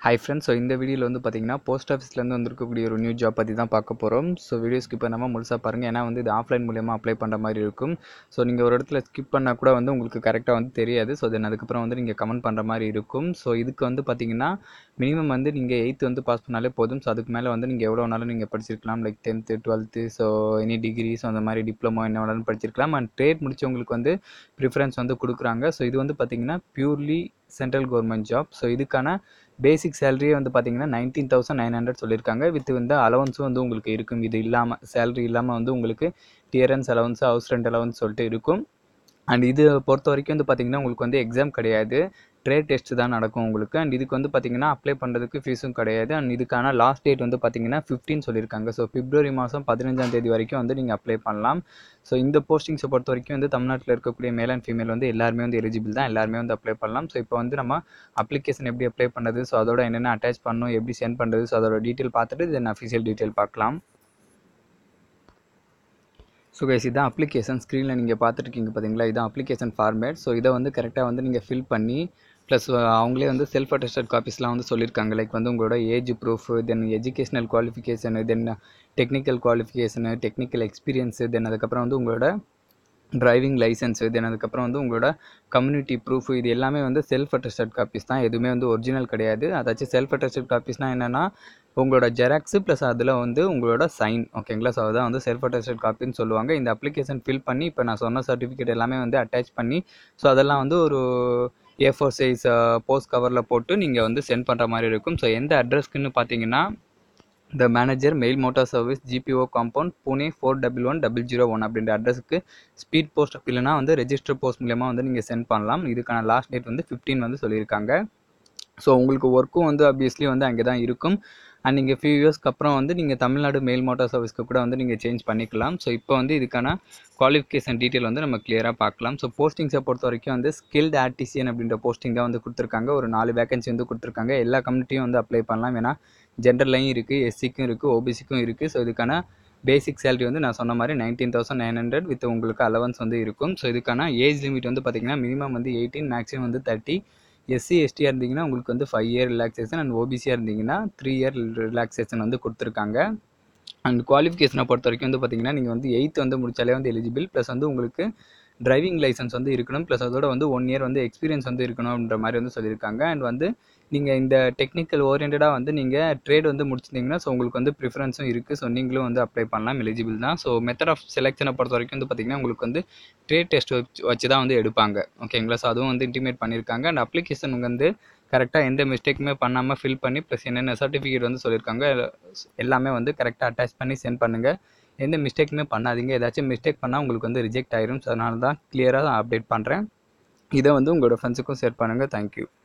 hi friends so இந்த வீடியோவில் வந்து பார்த்தீங்கன்னா போஸ்ட் ஆஃபீஸ்லேருந்து வந்திருக்கக்கூடிய ஒரு நியூ ஜாப் பற்றி தான் பார்க்க போகிறோம் ஸோ வீடியோ ஸ்கிப் பண்ணாமல் முழுசாக பாருங்கள் ஏன்னா வந்து இது ஆஃப்லைன் மூலியமாக அப்ளை பண்ணுற மாதிரி இருக்கும் ஸோ நீங்கள் ஒரு இடத்துல ஸ்கிப் பண்ணால் கூட வந்து உங்களுக்கு கரெக்டாக வந்து தெரியாது ஸோ தென் அதுக்கப்புறம் வந்து நீங்கள் கமெண்ட் பண்ணுற மாதிரி இருக்கும் ஸோ இதுக்கு வந்து பார்த்தீங்கன்னா மினிமம் வந்து நீங்கள் எயித்து வந்து பாஸ் பண்ணாலே போதும் ஸோ அதுக்கு மேலே வந்து நீங்கள் எவ்வளோ நாளும் நீங்கள் படிச்சிருக்கலாம் like tenth twelfth so any degree so அந்த மாதிரி டிப்ளமோ என்ன வேணாலும் படிச்சிருக்கலாம் அண்ட் ட்ரேட் முடிச்சவங்களுக்கு வந்து ப்ரிஃபரன்ஸ் வந்து கொடுக்குறாங்க ஸோ இது வந்து பார்த்தீங்கன்னா purely central government job so இதுக்கான பேசிக் சேலரியே வந்து பார்த்தீங்கன்னா நைன்டீன் தௌசண்ட் நைன் ஹண்ட்ரட் சொல்லியிருக்காங்க வித் வந்து அலவன்ஸும் வந்து உங்களுக்கு இருக்கும் இது இல்லாமல் சேலரி இல்லாமல் வந்து உங்களுக்கு dearness allowance house rent allowance சொல்லிட்டு இருக்கும் அண்ட் இது பொறுத்த வரைக்கும் வந்து பார்த்தீங்கன்னா உங்களுக்கு வந்து எக்ஸாம் கிடையாது ட்ரேட் டெஸ்ட் தான் நடக்கும் உங்களுக்கு அண்ட் இதுக்கு வந்து பார்த்தீங்கன்னா அப்ளை பண்ணுறதுக்கு ஃபீஸும் கிடையாது அண்ட் இதுக்கான லாஸ்ட் டேட் வந்து பார்த்தீங்கன்னா ஃபிஃப்டின் சொல்லியிருக்காங்க ஸோ பிப்ரவரி மாதம் பதினஞ்சாம் தேதி வரைக்கும் வந்து நீங்கள் அப்ளை பண்ணலாம் ஸோ இந்த போஸ்டிங்ஸை பொறுத்த வரைக்கும் வந்து தமிழ்நாட்டில் இருக்கக்கூடிய மேல் அண்ட் ஃபீமேல் வந்து எல்லாருமே வந்து எலிஜிபிள் தான் எல்லாருமே வந்து அப்ளை பண்ணலாம் ஸோ இப்போ வந்து நம்ம அப்ளிகேஷன் எப்படி அப்ளை பண்ணுறது ஸோ அதோட என்னென்ன அட்டாச் பண்ணணும் எப்படி சென்ட் பண்ணுறது ஸோ அதோட டீட்டெயில் பார்த்துட்டு தென் அஃபிஷியல் டீட்டெயில் பார்க்கலாம் ஸோ கைஸ் இதான் அப்ளிகேஷன் ஸ்க்ரீனில் நீங்கள் பார்த்துருக்கீங்க பார்த்தீங்களா இதான் அப்ளிகேஷன் ஃபார்மேட் ஸோ இதை வந்து கரெக்டாக வந்து நீங்கள் ஃபில் பண்ணி ப்ளஸ் அவங்களே வந்து செல்ஃப் அட்டஸ்டட் காப்பீஸ்லாம் வந்து சொல்லியிருக்காங்க லைக் வந்து உங்களோட age proof then educational qualification then technical qualification technical experience then அதுக்கப்புறம் வந்து உங்களோட டிரைவிங் லைசன்ஸு தென் அதுக்கப்புறம் வந்து உங்களோட கம்யூனிட்டி ப்ரூஃப் இது எல்லாமே வந்து செல்ஃப் அட்டஸ்டட் காப்பீஸ் தான் எதுவுமே வந்து ஒரிஜினல் கிடையாது அதாச்சும் செல்ஃப் அட்டஸ்டட் காப்பீஸ்னால் என்னென்னா உங்களோட ஜெராக்ஸு ப்ளஸ் அதில் வந்து உங்களோட சைன் ஓகேங்களா ஸோ அதான் வந்து செல்ஃப் அட்டஸ்டட் காப்பின்னு சொல்லுவாங்க இந்த அப்ளிகேஷன் ஃபில் பண்ணி இப்போ நான் சொன்ன சர்டிஃபிகேட் எல்லாமே வந்து அட்டாச் பண்ணி ஸோ அதெல்லாம் வந்து ஒரு ஏ ஃபோர் சைஸ் போஸ்ட் கவரில் போட்டு நீங்கள் வந்து சென்ட் பண்ணுற மாதிரி இருக்கும் ஸோ எந்த அட்ரஸ்க்குன்னு பார்த்தீங்கன்னா the manager mail motor service GPO compound Pune four double one double zero one அப்படின்ற அட்ரஸுக்கு ஸ்பீட் போஸ்ட் இல்லைனா வந்து ரெஜிஸ்டர் போஸ்ட் மூலியமாக வந்து நீங்கள் சென்ட் பண்ணலாம் இதுக்கான லாஸ்ட் டேட் வந்து ஃபிஃப்டீன் வந்து சொல்லியிருக்காங்க ஸோ உங்களுக்கு ஒர்க்கும் வந்து அப்வியஸ்லி வந்து அங்கே தான் இருக்கும் அண்ட் நீங்கள் ஃபியூ இயர்ஸ்க்கு அப்புறம் வந்து நீங்கள் தமிழ்நாடு மெயில் மோட்டார் சர்வீஸ்க்கு கூட வந்து நீங்கள் சேஞ்ச் பண்ணிக்கலாம் ஸோ இப்போ வந்து இதுக்கான குவாலிஃபிகேஷன் டீட்டெயில் வந்து நம்ம கிளியராக பார்க்கலாம் ஸோ போஸ்டிங்ஸை பொறுத்த வரைக்கும் வந்து ஸ்கில்டு ஆர்டிசியன் அப்படின்ற போஸ்டிங் தான் வந்து கொடுத்துருக்காங்க ஒரு நாலு வேகன்சி வந்து கொடுத்துருக்காங்க எல்லா கம்யூனிட்டியும் வந்து அப்ளை பண்ணலாம் ஏன்னா ஜென்ரல்லையும் இருக்குது எஸ்சிக்கும் இருக்குது ஓபிசிக்கும் இருக்குது ஸோ இதுக்கான பேசிக் சேலரி வந்து நான் சொன்ன மாதிரி nineteen thousand nine hundred with உங்களுக்கு அலவன்ஸ் வந்து இருக்கும் ஸோ இதுக்கான ஏஜ் லிமிட் வந்து பார்த்திங்கன்னா மினிமம் வந்து எயிட்டீன் மேக்ஸிமம் வந்து தேர்ட்டி எஸ்சி எஸ்டியாக இருந்தீங்கன்னா உங்களுக்கு வந்து ஃபைவ் இயர் ரிலாக்ஸேஷன் அண்ட் ஓபிசியாக இருந்தீங்கன்னா த்ரீ இயர் ரிலாக்ஸேஷன் வந்து கொடுத்துருக்காங்க அண்ட் குவாலிஃபிகேஷனை பொறுத்த வரைக்கும் வந்து பார்த்தீங்கன்னா நீங்கள் வந்து எயித் வந்து முடிச்சாலே வந்து எலிஜிபிள் ப்ளஸ் வந்து உங்களுக்கு டிரைவிங் லைசன்ஸ் வந்து இருக்கணும் ப்ளஸ் அதோட வந்து ஒன் இயர் வந்து எக்ஸ்பீரியன்ஸ் வந்து இருக்கணும் அப்படின்ற மாதிரி வந்து சொல்லியிருக்காங்க அண்ட் வந்து நீங்கள் இந்த டெக்னிக்கல் ஓரியன்டாக வந்து நீங்கள் ட்ரேட் வந்து முடிச்சிருந்தீங்கன்னா ஸோ உங்களுக்கு வந்து ப்ரிஃபரன்ஸும் இருக்குது ஸோ நீங்களும் வந்து அப்ளை பண்ணலாம் எலிஜிபிள் தான் ஸோ மெத்தட் ஆஃப் செலெக்ஷனை பொறுத்த வரைக்கும் வந்து பார்த்திங்கன்னா உங்களுக்கு வந்து ட்ரேட் டெஸ்ட் வச்சு வச்சு தான் வந்து எடுப்பாங்க ஓகேங்களா ஸோ அதுவும் வந்து இன்டிமேட் பண்ணியிருக்காங்க அண்ட் அப்ளிகேஷன் வந்து கரெக்டாக எந்த மிஸ்டேக்குமே பண்ணாமல் ஃபில் பண்ணி ப்ளஸ் என்னென்ன சர்டிஃபிகேட் வந்து சொல்லியிருக்காங்க எல்லாமே வந்து கரெக்டாக அட்டாச் பண்ணி சென்ட் பண்ணுங்கள் எந்த மிஸ்டேக்குமே பண்ணாதீங்க ஏதாச்சும் மிஸ்டேக் பண்ணால் உங்களுக்கு வந்து ரிஜெக்ட் ஆயிரும் ஸோ அதனால தான் கிளியராக அப்டேட் பண்ணுறேன் இதை வந்து உங்களோட ஃப்ரெண்ட்ஸுக்கும் ஷேர் பண்ணுங்கள் தேங்க்யூ